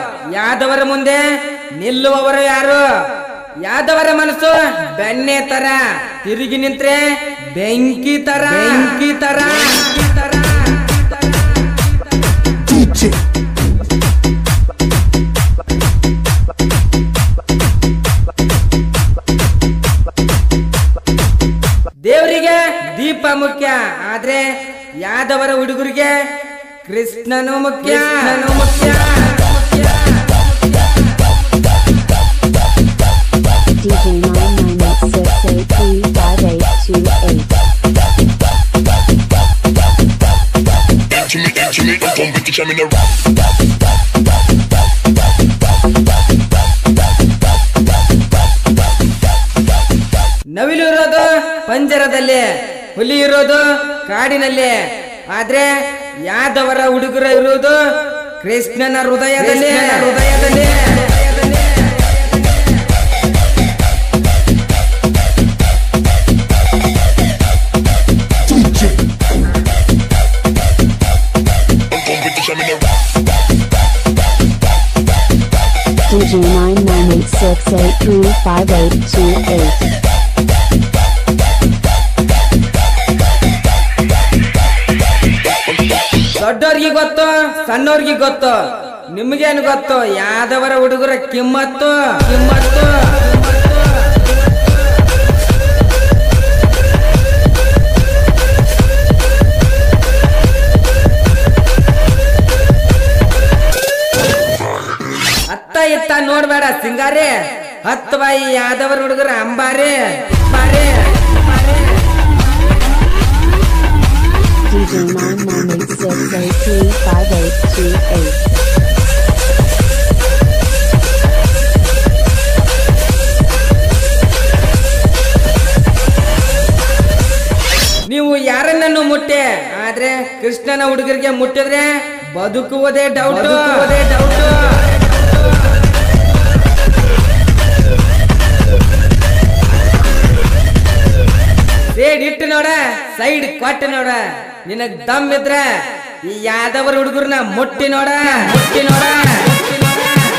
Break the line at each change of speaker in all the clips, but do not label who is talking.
ಯಾದವರ ಮುಂದೆ ನಿಲ್ಲುವವರು ಯಾರು ಯಾದವರ ಮನಸ್ಸು ಬೆಣ್ಣೆ ತರ ತಿರುಗಿ ನಿಂತ್ರೆ ಬೆಂಕಿ ತರ ಬೆಂಕಿ ತರ ಬೆಂಕಿ ತರ
DJ.
ದೇವರಿಗೆ ದೀಪ ಮುಖ್ಯ ಆದ್ರೆ ಯಾದವರ ಹುಡುಗರಿಗೆ ಕೃಷ್ಣನು ಮುಖ್ಯ ಕೃಷ್ಣನು ಮುಖ್ಯ
DJ 99868358288.
Intimate, intimate, competition in the
ನವಿಲು ಇರೋದು ಪಂಜರದಲ್ಲಿ ಹುಲಿ ಇರೋದು ಕಾಡಿನಲ್ಲಿ ಆದ್ರೆ ಯಾದವರ ಹುಡುಗರು ಇರುವುದು ಕೃಷ್ಣನ ಹೃದಯದಲ್ಲಿ ಹೃದಯದಲ್ಲಿ
DJ.
competition in the
DJ 99868358288.
ದೊಡ್ಡವ್ರಿಗೆ ಗೊತ್ತು ಸಣ್ಣವ್ರಿಗೆ ಗೊತ್ತು ನಿಮ್ಗೇನು ಗೊತ್ತು ಯಾದವರ ಹುಡುಗರ ಕಿಮ್ಮತ್ತು ಕಿಮ್ಮತ್ತು ಅತ್ತ ಇತ್ತ ನೋಡ್ಬೇಡ ಸಿಂಗಾರಿ ಹತ್ತು ಬಾಯಿ ಯಾದವರ ಹುಡುಗರ ಅಂಬಾರಿ ಅಂಬಾರಿ
DJ 99868358288.
ನೀವು ಯಾರನ್ನನ್ನು ಮುಟ್ಟೆ ಆದ್ರೆ ಕೃಷ್ಣನ ಹುಡುಗರಿಗೆ ಮುಟ್ಟಿದ್ರೆ ಬದುಕುವುದೇ ಡೌಟ್ ಬದುಕುವುದೇ ಡೌಟ್ ಸೇಡ್ ಇಟ್ಟು ನೋಡ ಸೈಡ್ ಕೊಟ್ಟು ನೋಡ ನಿನಗ್ ದಮ್ ಇದ್ರ ಈ ಯಾದವರ ಹುಡುಗರ್ನ ಮುಟ್ಟಿ ನೋಡ ಮುಟ್ಟಿ ನೋಡ ಮುಟ್ಟಿ ನೋಡ.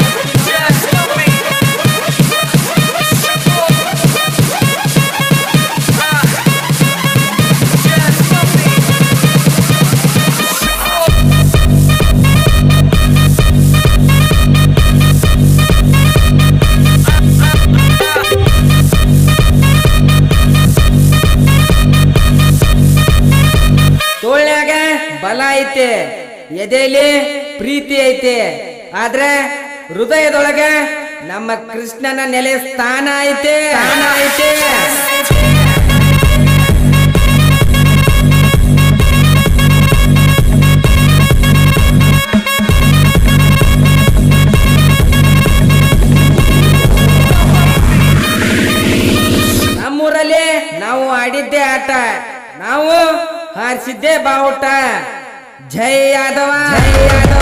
ತೋಳ್ನ್ಯಾಗ ಬಲ ಐತೆ ಎದೆಯಲ್ಲಿ ಪ್ರೀತಿ ಐತೆ ಆದ್ರೆ ಹೃದಯದೊಳಗ ನಮ್ಮ ಕೃಷ್ಣನ ನೆಲೆ ಸ್ಥಾನ ಐತೆ ಸ್ಥಾನ ಐತೆ ನಮ್ಮೂರಲ್ಲಿ ನಾವು ಆಡಿದ್ದೇ ಆಟ ನಾವು ಹಾರಿಸಿದ್ದೇ ಬಾವುಟ ಜೈ ಯಾದವ ಜೈ ಯಾದವ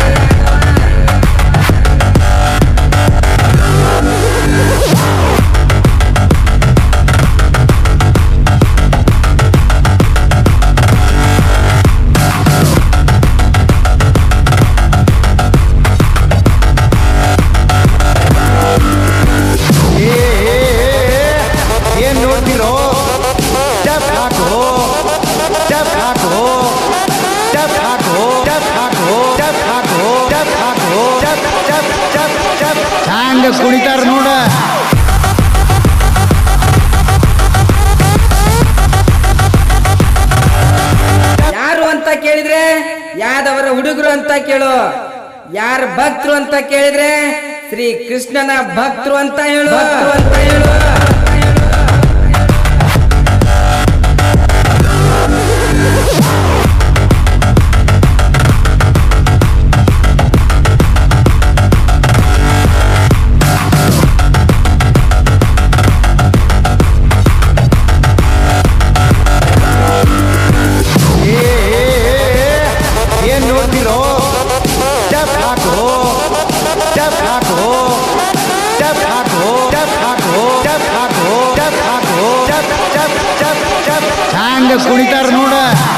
ಏನ್ ನೋಡ್ತಿರೋ ಸ್ಟೆಪ್ ಹಾಕು ಸ್ಟೆಪ್ ಹಾಕು ಸ್ಟೆಪ್ ಹಾಕು ಸ್ಟೆಪ್ ಹಾಕು ಸ್ಟೆಪ್ ಹಾಕು ಸ್ಟೆಪ್ ಹಾಕು ಸ್ಟೆಪ್ ಸ್ಟೆಪ್ ಸ್ಟೆಪ್ ಸ್ಟೆಪ್ ಹ್ಯಾಂಗ ಕುಣಿತಾರ ನೋಡ
ಯಾರು ಅಂತ ಕೇಳಿದ್ರೆ ಯಾದವರ ಹುಡುಗರು ಅಂತ ಕೇಳು ಯಾರ ಭಕ್ತರು ಅಂತ ಕೇಳಿದ್ರೆ ಶ್ರೀ ಕೃಷ್ಣನ ಭಕ್ತರು ಅಂತ ಹೇಳು ಭಕ್ತರು ಅಂತ ಹೇಳು
ಏ, ಏ, ಏ, ಏನ್ ನೋಡ್ತಿರೋ ಸ್ಟೆಪ್ ಹಾಕು ಸ್ಟೆಪ್ ಹಾಕು ಸ್ಟೆಪ್ ಹಾಕು ಸ್ಟೆಪ್ ಹಾಕು ಸ್ಟೆಪ್ ಹಾಕು ಸ್ಟೆಪ್ ಹಾಕು ಸ್ಟೆಪ್ ಸ್ಟೆಪ್ ಸ್ಟೆಪ್ ಸ್ಟೆಪ್ ಹ್ಯಾಂಗ ಕುಣಿತಾರ ನೋಡ